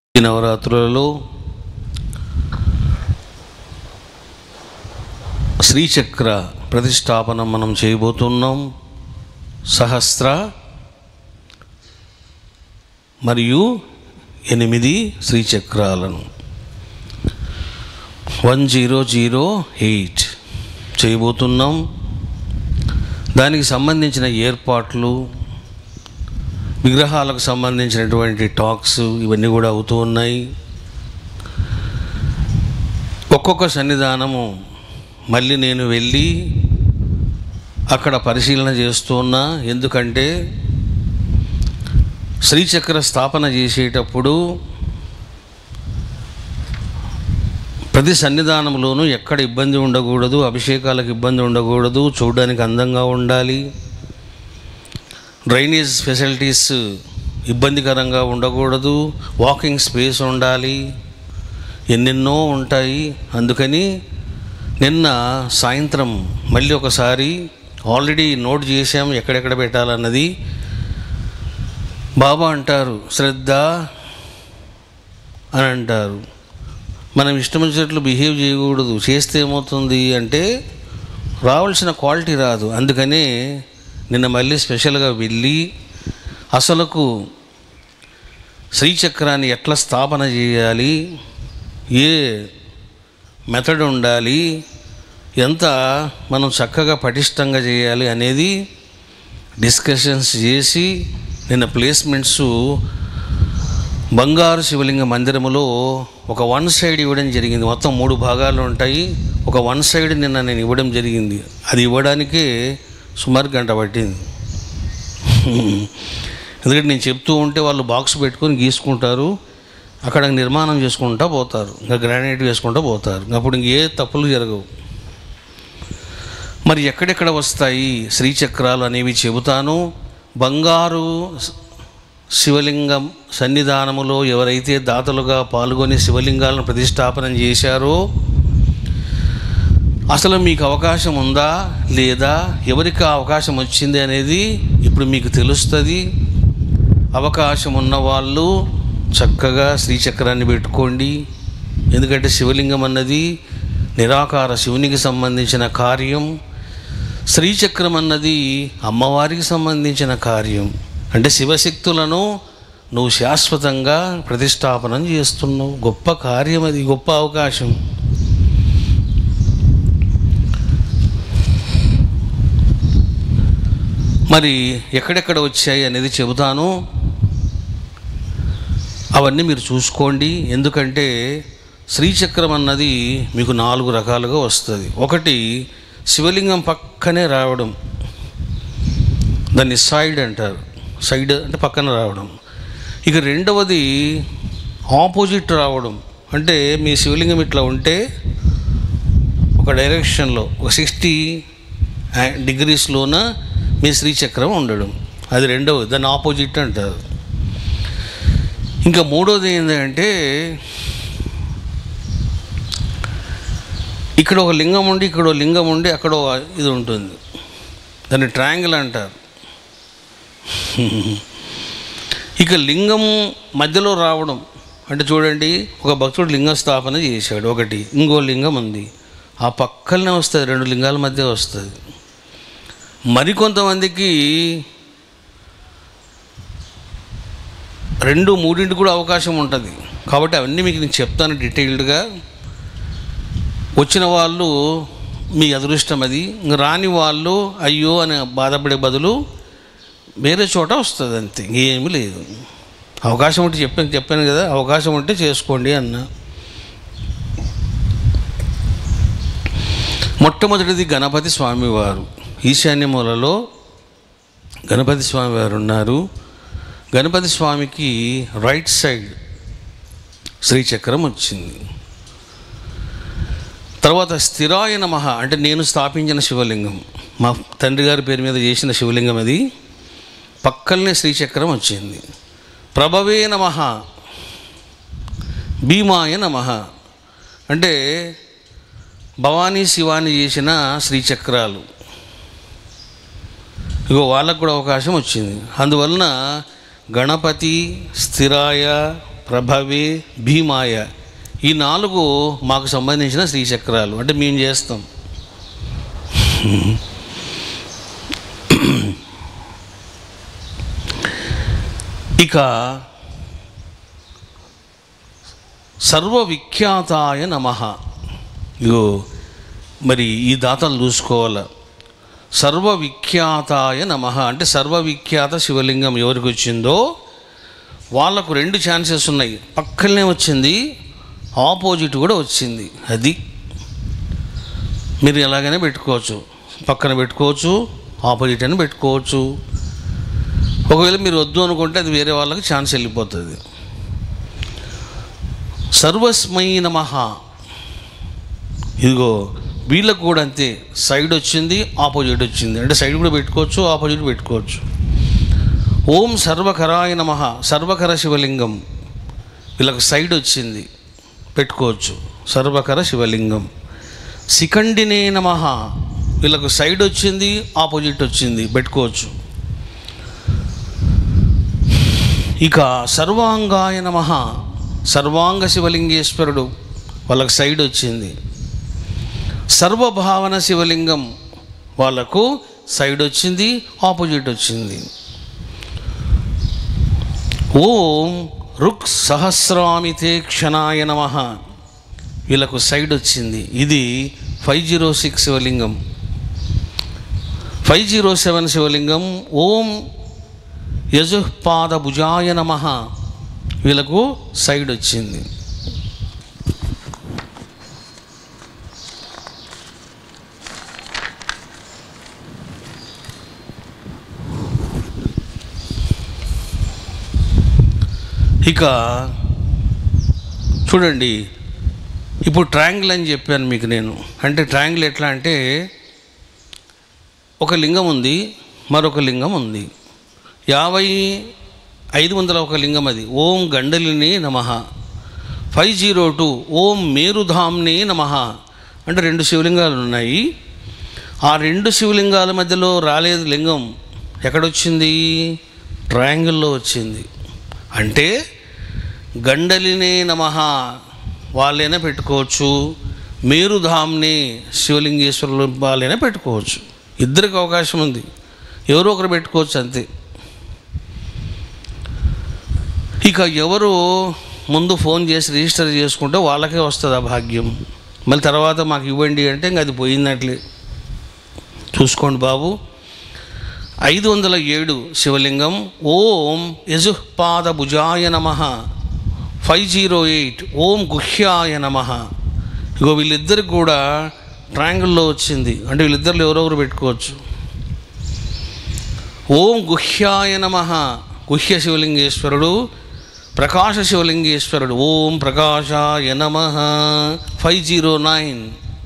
ఈ నవరాత్రులలో శ్రీచక్ర ప్రతిష్టాపన మనం చేయబోతున్నాం సహస్ర మరియు ఎనిమిది శ్రీచక్రాలను వన్ జీరో జీరో ఎయిట్ చేయబోతున్నాం దానికి సంబంధించిన ఏర్పాట్లు విగ్రహాలకు సంబంధించినటువంటి టాక్స్ ఇవన్నీ కూడా అవుతూ ఉన్నాయి ఒక్కొక్క సన్నిధానము మళ్ళీ నేను వెళ్ళి అక్కడ పరిశీలన చేస్తున్నా ఎందుకంటే శ్రీచక్ర స్థాపన చేసేటప్పుడు ప్రతి సన్నిధానంలోనూ ఎక్కడ ఇబ్బంది ఉండకూడదు అభిషేకాలకు ఇబ్బంది ఉండకూడదు చూడడానికి అందంగా ఉండాలి డ్రైనేజ్ ఫెసిలిటీస్ ఇబ్బందికరంగా ఉండకూడదు వాకింగ్ స్పేస్ ఉండాలి ఎన్నెన్నో ఉంటాయి అందుకని నిన్న సాయంత్రం మళ్ళీ ఒకసారి ఆల్రెడీ నోట్ చేశాం ఎక్కడెక్కడ పెట్టాలన్నది బాబా అంటారు శ్రద్ధ అని అంటారు మనం ఇష్టం వచ్చినట్లు బిహేవ్ చేయకూడదు చేస్తే ఏమవుతుంది అంటే రావాల్సిన క్వాలిటీ రాదు అందుకనే నిన్న మళ్ళీ స్పెషల్గా వెళ్ళి అసలుకు శ్రీచక్రాన్ని ఎట్లా స్థాపన చేయాలి ఏ మెథడ్ ఉండాలి ఎంత మనం చక్కగా పటిష్టంగా చేయాలి అనేది డిస్కషన్స్ చేసి నిన్న ప్లేస్మెంట్స్ బంగారు శివలింగ మందిరములో ఒక వన్ సైడ్ ఇవ్వడం జరిగింది మొత్తం మూడు భాగాలు ఉంటాయి ఒక వన్ సైడ్ నిన్న నేను ఇవ్వడం జరిగింది అది ఇవ్వడానికే సుమారు గంట పట్టింది ఎందుకంటే నేను చెప్తూ ఉంటే వాళ్ళు బాక్స్ పెట్టుకొని గీసుకుంటారు అక్కడ నిర్మాణం చేసుకుంటా పోతారు ఇంకా గ్రానైట్ వేసుకుంటూ పోతారు అప్పుడు ఇంకే తప్పులు జరగవు మరి ఎక్కడెక్కడ వస్తాయి శ్రీచక్రాలు అనేవి చెబుతాను బంగారు శివలింగం సన్నిధానములో ఎవరైతే దాతలుగా పాల్గొని శివలింగాలను ప్రతిష్టాపనం చేశారో అసలు మీకు అవకాశం ఉందా లేదా ఎవరికి ఆ అవకాశం వచ్చింది అనేది ఇప్పుడు మీకు తెలుస్తుంది అవకాశం ఉన్న వాళ్ళు చక్కగా శ్రీచక్రాన్ని పెట్టుకోండి ఎందుకంటే శివలింగం అన్నది నిరాకార శివునికి సంబంధించిన కార్యం శ్రీచక్రం అన్నది అమ్మవారికి సంబంధించిన కార్యం అంటే శివశక్తులను నువ్వు శాశ్వతంగా ప్రతిష్టాపనం చేస్తున్నావు గొప్ప కార్యం అది గొప్ప అవకాశం మరి ఎక్కడెక్కడ వచ్చాయి అనేది చెబుతాను అవన్నీ మీరు చూసుకోండి ఎందుకంటే శ్రీచక్రం అన్నది మీకు నాలుగు రకాలుగా వస్తుంది ఒకటి శివలింగం పక్కనే రావడం దాన్ని సైడ్ అంటారు సైడ్ అంటే పక్కన రావడం ఇక రెండవది ఆపోజిట్ రావడం అంటే మీ శివలింగం ఇట్లా ఉంటే ఒక డైరెక్షన్లో ఒక సిక్స్టీ డిగ్రీస్లోన మీ శ్రీచక్రం ఉండడం అది రెండవది దాన్ని ఆపోజిట్ అంటారు ఇంకా మూడోది ఏంటంటే ఇక్కడ ఒక లింగం ఉండి ఇక్కడ ఒక లింగం ఉండి అక్కడ ఒక ఇది ఉంటుంది దాన్ని ట్రయాంగిల్ అంటారు ఇక లింగం మధ్యలో రావడం అంటే చూడండి ఒక భక్తుడు లింగ స్థాపన చేశాడు ఒకటి ఇంకో లింగం ఉంది ఆ పక్కనే వస్తుంది రెండు లింగాల మధ్య వస్తుంది మరికొంతమందికి రెండు మూడింటి కూడా అవకాశం ఉంటుంది కాబట్టి అవన్నీ మీకు నేను చెప్తాను డీటెయిల్డ్గా వచ్చిన వాళ్ళు మీ అదృష్టం అది ఇంక రాని వాళ్ళు అయ్యో అని బాధపడే బదులు వేరే చోట వస్తుంది అంతే ఇంకేమీ లేదు అవకాశం ఉంటే చెప్పాను చెప్పాను కదా అవకాశం ఉంటే చేసుకోండి అన్న మొట్టమొదటిది గణపతి స్వామివారు ఈశాన్య మూలలో గణపతి స్వామివారు ఉన్నారు గణపతి స్వామికి రైట్ సైడ్ శ్రీచక్రం వచ్చింది తర్వాత స్థిరాయ నమ అంటే నేను స్థాపించిన శివలింగం మా తండ్రి గారి పేరు మీద చేసిన శివలింగం అది పక్కనే శ్రీచక్రం వచ్చింది ప్రభవే నమ భీమాయ నమ అంటే భవానీ శివాని చేసిన శ్రీచక్రాలు ఇగో వాళ్ళకు కూడా అవకాశం వచ్చింది అందువలన గణపతి స్థిరాయ ప్రభవే భీమాయ ఈ నాలుగు మాకు సంబంధించిన శ్రీచక్రాలు అంటే మేము చేస్తాం ఇక సర్వవిఖ్యాతాయ నమ ఇగో మరి ఈ దాతలు చూసుకోవాలి సర్వవిఖ్యాతాయ నమ అంటే సర్వవిఖ్యాత శివలింగం ఎవరికి వచ్చిందో వాళ్ళకు రెండు ఛాన్సెస్ ఉన్నాయి పక్కనే వచ్చింది ఆపోజిట్ కూడా వచ్చింది అది మీరు ఎలాగైనా పెట్టుకోవచ్చు పక్కన పెట్టుకోవచ్చు ఆపోజిట్ అని పెట్టుకోవచ్చు ఒకవేళ మీరు వద్దు అనుకుంటే అది వేరే వాళ్ళకి ఛాన్స్ వెళ్ళిపోతుంది సర్వస్మై నమ ఇదిగో వీళ్ళకు కూడా అంతే సైడ్ వచ్చింది ఆపోజిట్ వచ్చింది అంటే సైడ్ కూడా పెట్టుకోవచ్చు ఆపోజిట్ పెట్టుకోవచ్చు ఓం సర్వకరాయ నమ సర్వకర శివలింగం వీళ్ళకి సైడ్ వచ్చింది పెట్టుకోవచ్చు సర్వకర శివలింగం శిఖండినే నమ వీళ్ళకు సైడ్ వచ్చింది ఆపోజిట్ వచ్చింది పెట్టుకోవచ్చు ఇక సర్వాంగాయ నమ సర్వాంగ శివలింగేశ్వరుడు వాళ్ళకు సైడ్ వచ్చింది సర్వభావన శివలింగం వాళ్ళకు సైడ్ వచ్చింది ఆపోజిట్ వచ్చింది ఓం రుక్ సహస్రామితే క్షణాయ నమ వీళ్ళకు సైడ్ వచ్చింది ఇది ఫైవ్ జీరో సిక్స్ శివలింగం ఫైవ్ జీరో సెవెన్ శివలింగం ఓం యజుపాద భుజాయ నమ వీళ్ళకు సైడ్ వచ్చింది ఇక చూడండి ఇప్పుడు ట్రయాంగిల్ అని చెప్పాను మీకు నేను అంటే ట్రయాంగిల్ ఎట్లా అంటే ఒక లింగం ఉంది మరొక లింగం ఉంది యాభై ఐదు వందల ఒక లింగం అది ఓం గండలిని నమ ఫైవ్ జీరో టూ ఓం మేరుధామ్ని నమ అంటే రెండు శివలింగాలు ఉన్నాయి ఆ రెండు శివలింగాల మధ్యలో రాలేదు లింగం ఎక్కడొచ్చింది ట్రయాంగిల్లో వచ్చింది అంటే గండలినే నమ వాళ్ళైనా పెట్టుకోవచ్చు మేరుధామ్ని శివలింగేశ్వరులు వాళ్ళైనా పెట్టుకోవచ్చు ఇద్దరికి అవకాశం ఉంది ఎవరో ఒకరు పెట్టుకోవచ్చు అంతే ఇక ఎవరు ముందు ఫోన్ చేసి రిజిస్టర్ చేసుకుంటే వాళ్ళకే వస్తుంది ఆ భాగ్యం మళ్ళీ తర్వాత మాకు ఇవ్వండి అంటే ఇంక అది పోయిందట్లే చూసుకోండి బాబు ఐదు వందల ఏడు శివలింగం ఓం యజుపాద భుజాయ నమ ఫైవ్ జీరో ఎయిట్ ఓం గుహ్యాయ నమ ఇగో వీళ్ళిద్దరికి కూడా ట్రయాంగిల్లో వచ్చింది అంటే వీళ్ళిద్దరిలో ఎవరెవరు పెట్టుకోవచ్చు ఓం గుహ్యాయ నమ గుహ్య శివలింగేశ్వరుడు ప్రకాశ శివలింగేశ్వరుడు ఓం ప్రకాశాయ నమ ఫైవ్ జీరో నైన్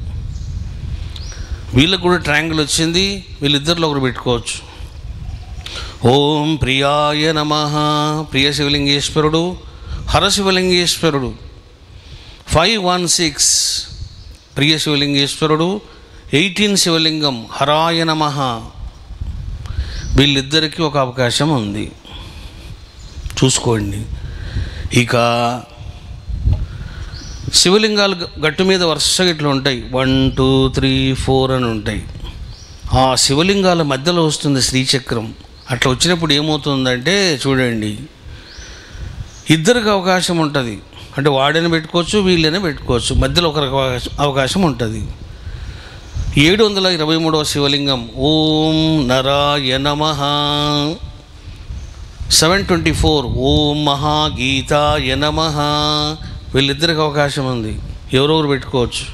వీళ్ళకు కూడా ట్రయాంగిల్ వచ్చింది వీళ్ళిద్దరిలో ఒకరు పెట్టుకోవచ్చు ఓం ప్రియాయ నమ ప్రియ శివలింగేశ్వరుడు హర శివలింగేశ్వరుడు ఫైవ్ వన్ సిక్స్ ప్రియ శివలింగేశ్వరుడు ఎయిటీన్ శివలింగం హరాయ నమ వీళ్ళిద్దరికీ ఒక అవకాశం ఉంది చూసుకోండి ఇక శివలింగాలు గ- గట్టు మీద వరుసగా ఇట్లా ఉంటాయి వన్ టూ త్రీ ఫోర్ అని ఉంటాయి ఆ శివలింగాల మధ్యలో వస్తుంది శ్రీచక్రం అట్లా వచ్చినప్పుడు ఏమవుతుందంటే చూడండి ఇద్దరికి అవకాశం ఉంటుంది అంటే వాడైనా పెట్టుకోవచ్చు వీళ్ళైనా పెట్టుకోవచ్చు మధ్యలో ఒకరికి అవకాశం అవకాశం ఉంటుంది ఏడు వందల ఇరవై మూడవ శివలింగం ఓం నరాయ నమ సెవెన్ ట్వంటీ ఫోర్ ఓం మహాగీతాయ నమ వీళ్ళిద్దరికి అవకాశం ఉంది ఎవరెవరు పెట్టుకోవచ్చు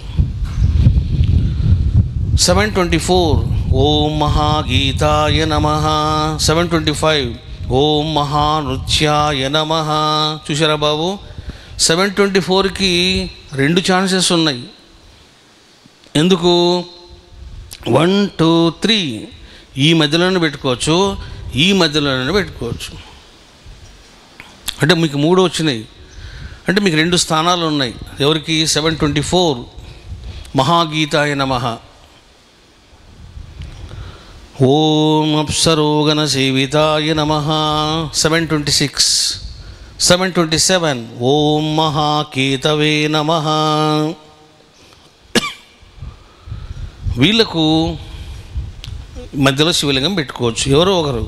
సెవెన్ ట్వంటీ ఫోర్ ఓం మహాగీతాయ నమ సెవెన్ ట్వంటీ ఫైవ్ ఓం మహానృత్యాయ నమ చూసారా బాబు సెవెన్ ట్వంటీ ఫోర్కి రెండు ఛాన్సెస్ ఉన్నాయి ఎందుకు వన్ టూ త్రీ ఈ మధ్యలోనే పెట్టుకోవచ్చు ఈ మధ్యలోనే పెట్టుకోవచ్చు అంటే మీకు మూడు వచ్చినాయి అంటే మీకు రెండు స్థానాలు ఉన్నాయి ఎవరికి సెవెన్ ట్వంటీ ఫోర్ మహాగీతాయ నమ ఓం అప్సరోగణ సేవితాయ నమ seven twenty six seven twenty seven ఓం మహాకేతవే నమ వీళ్ళకు మధ్యలో శివలింగం పెట్టుకోవచ్చు ఎవరో ఒకరు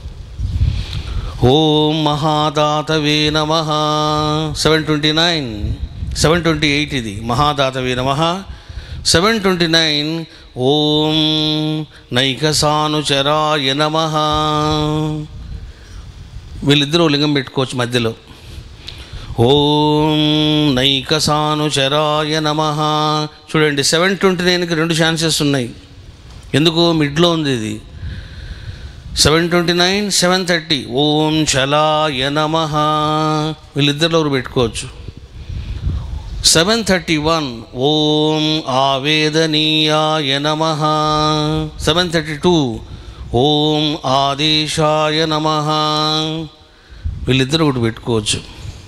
ఓం మహాదాతవే నమ seven twenty nine seven twenty eight ఇది మహాదాతవే నమ సెవెన్ ట్వంటీ నైన్ ఓం నైకసానుచరాయ నమ వీళ్ళిద్దరూ లింగం పెట్టుకోవచ్చు మధ్యలో ఓం నైకసానుచరాయ నమ చూడండి సెవెన్ ట్వంటీ నైన్కి రెండు ఛాన్సెస్ ఉన్నాయి ఎందుకు మిడ్లో ఉంది ఇది seven twenty nine seven thirty ఓం చలాయ నమ వీళ్ళిద్దరిలో ఒకరు పెట్టుకోవచ్చు సెవెన్ థర్టీ వన్ ఓం ఆవేదనీయాయ నమ సెవెన్ థర్టీ టూ ఓం ఆదేశాయ నమ వీళ్ళిద్దరు ఒకటి పెట్టుకోవచ్చు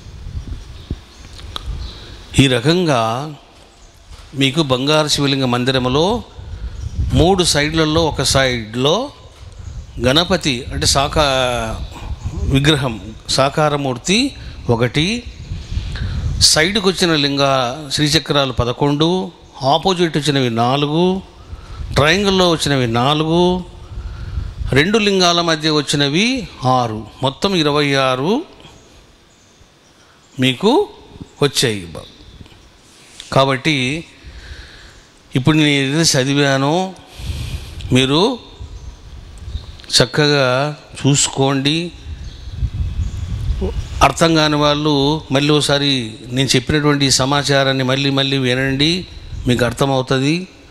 ఈ రకంగా మీకు బంగారు శివలింగ మందిరములో మూడు సైడ్లలో ఒక సైడ్లో గణపతి అంటే సాకా విగ్రహం సాకారమూర్తి ఒకటి సైడ్కి వచ్చిన లింగ శ్రీచక్రాలు పదకొండు ఆపోజిట్ వచ్చినవి నాలుగు ట్రయాంగిల్లో వచ్చినవి నాలుగు రెండు లింగాల మధ్య వచ్చినవి ఆరు మొత్తం ఇరవై ఆరు మీకు వచ్చాయి కాబట్టి ఇప్పుడు నేను ఏదైతే చదివానో మీరు చక్కగా చూసుకోండి అర్థం కాని వాళ్ళు మళ్ళీ ఒకసారి నేను చెప్పినటువంటి ఈ సమాచారాన్ని మళ్ళీ మళ్ళీ వినండి మీకు అర్థమవుతుంది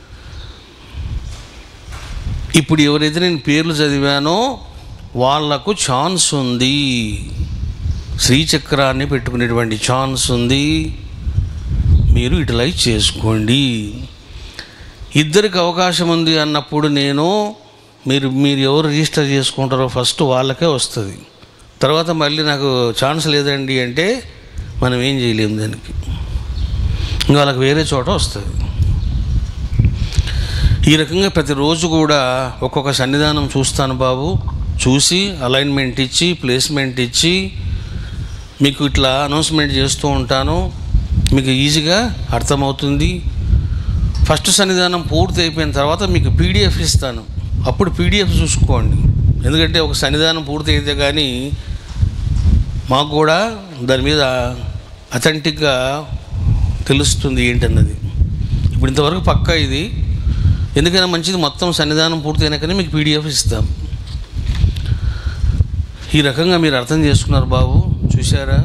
ఇప్పుడు ఎవరైతే నేను పేర్లు చదివానో వాళ్లకు ఛాన్స్ ఉంది శ్రీచక్రాన్ని పెట్టుకునేటువంటి ఛాన్స్ ఉంది మీరు యూటిలైజ్ చేసుకోండి ఇద్దరికి అవకాశం ఉంది అన్నప్పుడు నేను మీరు మీరు ఎవరు రిజిస్టర్ చేసుకుంటారో ఫస్ట్ వాళ్ళకే వస్తుంది తర్వాత మళ్ళీ నాకు ఛాన్స్ లేదండి అంటే మనం ఏం చేయలేము దానికి ఇంకా వాళ్ళకి వేరే చోట వస్తుంది ఈ రకంగా ప్రతిరోజు కూడా ఒక్కొక్క సన్నిధానం చూస్తాను బాబు చూసి అలైన్మెంట్ ఇచ్చి ప్లేస్మెంట్ ఇచ్చి మీకు ఇట్లా అనౌన్స్మెంట్ చేస్తూ ఉంటాను మీకు ఈజీగా అర్థమవుతుంది ఫస్ట్ సన్నిధానం పూర్తి అయిపోయిన తర్వాత మీకు పీడిఎఫ్ ఇస్తాను అప్పుడు పీడిఎఫ్ చూసుకోండి ఎందుకంటే ఒక సన్నిధానం పూర్తి అయితే కానీ మాకు కూడా దాని మీద అథెంటిక్గా తెలుస్తుంది ఏంటన్నది ఇప్పుడు ఇంతవరకు పక్కా ఇది ఎందుకైనా మంచిది మొత్తం సన్నిధానం పూర్తయినాకనే మీకు పీడిఎఫ్ ఇస్తాం ఈ రకంగా మీరు అర్థం చేసుకున్నారు బాబు చూసారా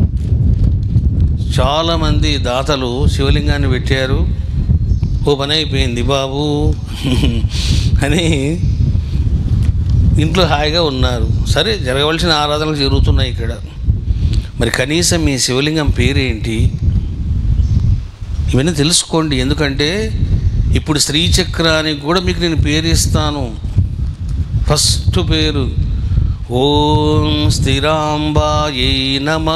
చాలామంది దాతలు శివలింగాన్ని పెట్టారు ఓ పని అయిపోయింది బాబు అని ఇంట్లో హాయిగా ఉన్నారు సరే జరగవలసిన ఆరాధనలు జరుగుతున్నాయి ఇక్కడ మరి కనీసం మీ శివలింగం పేరేంటి ఇవన్నీ తెలుసుకోండి ఎందుకంటే ఇప్పుడు శ్రీచక్రానికి కూడా మీకు నేను పేరు ఇస్తాను ఫస్ట్ పేరు ఓం స్థిరాంబాయై నమ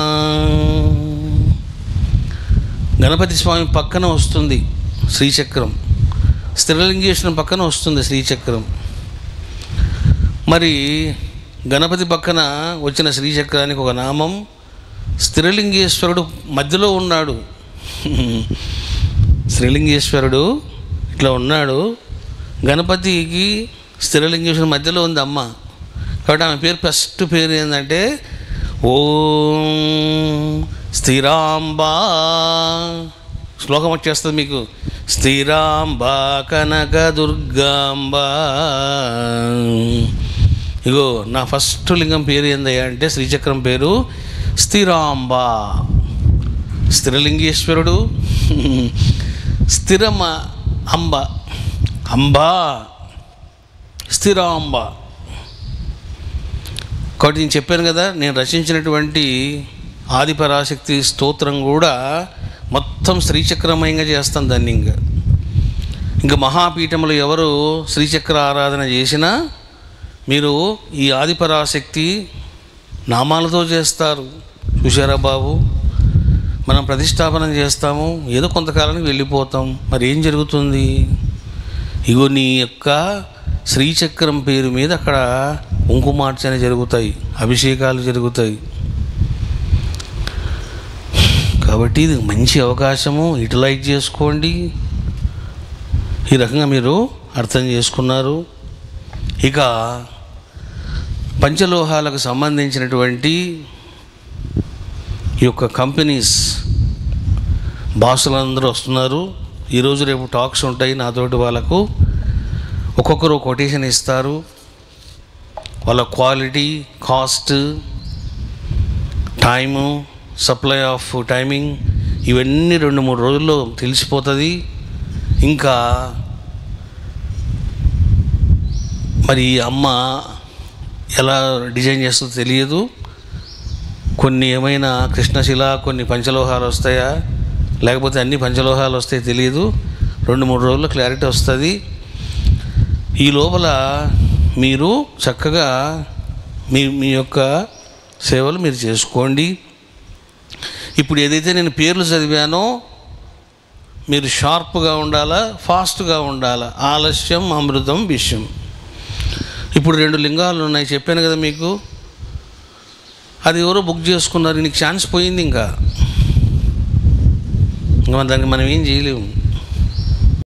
గణపతి స్వామి పక్కన వస్తుంది శ్రీచక్రం స్థిరలింగేశ్వరం పక్కన వస్తుంది శ్రీచక్రం మరి గణపతి పక్కన వచ్చిన శ్రీచక్రానికి ఒక నామం స్థిరలింగేశ్వరుడు మధ్యలో ఉన్నాడు శ్రీలింగేశ్వరుడు ఇట్లా ఉన్నాడు గణపతికి స్థిరలింగేశ్వరుడు మధ్యలో ఉంది అమ్మ కాబట్టి ఆమె పేరు ఫస్ట్ పేరు ఏంటంటే ఓం స్థిరాంబా శ్లోకం వచ్చేస్తుంది మీకు స్థిరాంబ కనక దుర్గాంబ ఇగో నా ఫస్ట్ లింగం పేరు ఏందయ్యా అంటే శ్రీచక్రం పేరు స్థిరాంబ స్థిరలింగేశ్వరుడు స్థిరమ అంబ అంబా స్థిరాంబ కాబట్టి నేను చెప్పాను కదా నేను రచించినటువంటి ఆదిపరాశక్తి స్తోత్రం కూడా మొత్తం శ్రీచక్రమయంగా చేస్తాను దాన్ని ఇంకా ఇంకా మహాపీఠములు ఎవరు శ్రీచక్ర ఆరాధన చేసినా మీరు ఈ ఆదిపరాశక్తి నామాలతో చేస్తారు చూశారా బాబు మనం ప్రతిష్టాపనం చేస్తాము ఏదో కొంతకాలానికి వెళ్ళిపోతాం మరి ఏం జరుగుతుంది ఇగో నీ యొక్క శ్రీచక్రం పేరు మీద అక్కడ కుంకుమార్చన జరుగుతాయి అభిషేకాలు జరుగుతాయి కాబట్టి ఇది మంచి అవకాశము యూటిలైజ్ చేసుకోండి ఈ రకంగా మీరు అర్థం చేసుకున్నారు ఇక పంచలోహాలకు సంబంధించినటువంటి ఈ యొక్క కంపెనీస్ బాసులందరూ వస్తున్నారు ఈరోజు రేపు టాక్స్ ఉంటాయి నాతోటి వాళ్ళకు ఒక్కొక్కరు కొటేషన్ ఇస్తారు వాళ్ళ quality cost time supply of timing ఇవన్నీ రెండు మూడు రోజుల్లో తెలిసిపోతుంది ఇంకా మరి ఈ అమ్మ ఎలా డిజైన్ చేస్తుందో తెలియదు కొన్ని ఏమైనా కృష్ణశిల కొన్ని పంచలోహాలు వస్తాయా లేకపోతే అన్ని పంచలోహాలు వస్తాయి తెలియదు రెండు మూడు రోజుల్లో క్లారిటీ వస్తుంది ఈ లోపల మీరు చక్కగా మీ మీ యొక్క సేవలు మీరు చేసుకోండి ఇప్పుడు ఏదైతే నేను పేర్లు చదివానో మీరు షార్ప్గా ఉండాలా ఫాస్ట్గా ఉండాలా ఆలస్యం అమృతం విషయం ఇప్పుడు రెండు లింగాలు ఉన్నాయి చెప్పాను కదా మీకు అది ఎవరో బుక్ చేసుకున్నారు నీకు ఛాన్స్ పోయింది ఇంకా ఇంకా మన దానికి మనం ఏం చేయలేము